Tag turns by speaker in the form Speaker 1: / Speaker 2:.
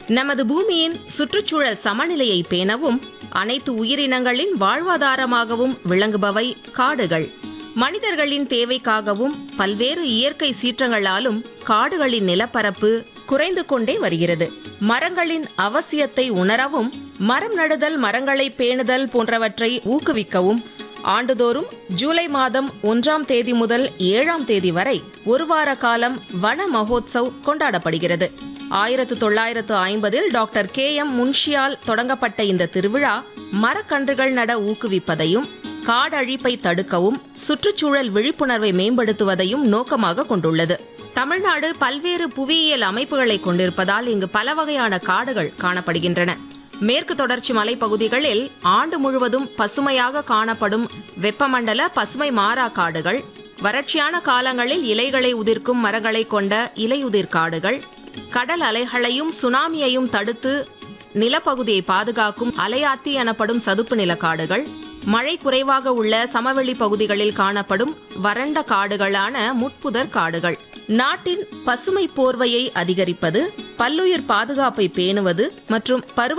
Speaker 1: நமது பூமியின் சுற்றுச்சூழல் சமநிலையை பேணவும் அனைத்து உயிரினங்களின் வாழ்வாதாரமாகவும் விளங்குபவை காடுகள் மனிதர்களின் தேவைக்காகவும் பல்வேறு இயற்கை சீற்றங்களாலும் காடுகளின் நிலப்பரப்பு குறைந்து கொண்டே வருகிறது மரங்களின் அவசியத்தை உணரவும் மரம் நடுதல் மரங்களை பேணுதல் போன்றவற்றை ஊக்குவிக்கவும் ஆண்டுதோறும் ஜூலை மாதம் ஒன்றாம் தேதி முதல் ஏழாம் தேதி வரை ஒரு வார காலம் வன மகோத்சவ் கொண்டாடப்படுகிறது ஆயிரத்து தொள்ளாயிரத்து ஐம்பதில் டாக்டர் கே எம் முன்ஷியால் தொடங்கப்பட்ட இந்த திருவிழா மரக்கன்றுகள் நட ஊக்குவிப்பதையும் காடழிப்பை தடுக்கவும் சுற்றுச்சூழல் விழிப்புணர்வை மேம்படுத்துவதையும் நோக்கமாக கொண்டுள்ளது தமிழ்நாடு பல்வேறு புவியியல் அமைப்புகளை கொண்டிருப்பதால் இங்கு பல வகையான காடுகள் காணப்படுகின்றன மேற்கு தொடர்ச்சி மலைப்பகுதிகளில் ஆண்டு முழுவதும் பசுமையாக காணப்படும் வெப்பமண்டல பசுமை மாறா காடுகள் வறட்சியான காலங்களில் இலைகளை உதிர்க்கும் மரங்களை கொண்ட இலையுதிர் காடுகள் கடல் அலைகளையும் சுனாமியையும் தடுத்து நிலப்பகுதியை பாதுகாக்கும் அலையாத்தி எனப்படும் சதுப்பு நிலக்காடுகள் மழை குறைவாக உள்ள சமவெளி பகுதிகளில் காணப்படும் வறண்ட காடுகளான முட்புதர் காடுகள் நாட்டின் பசுமை போர்வையை அதிகரிப்பது பல்லுயிர் பாதுகாப்பை பேணுவது மற்றும் பருவ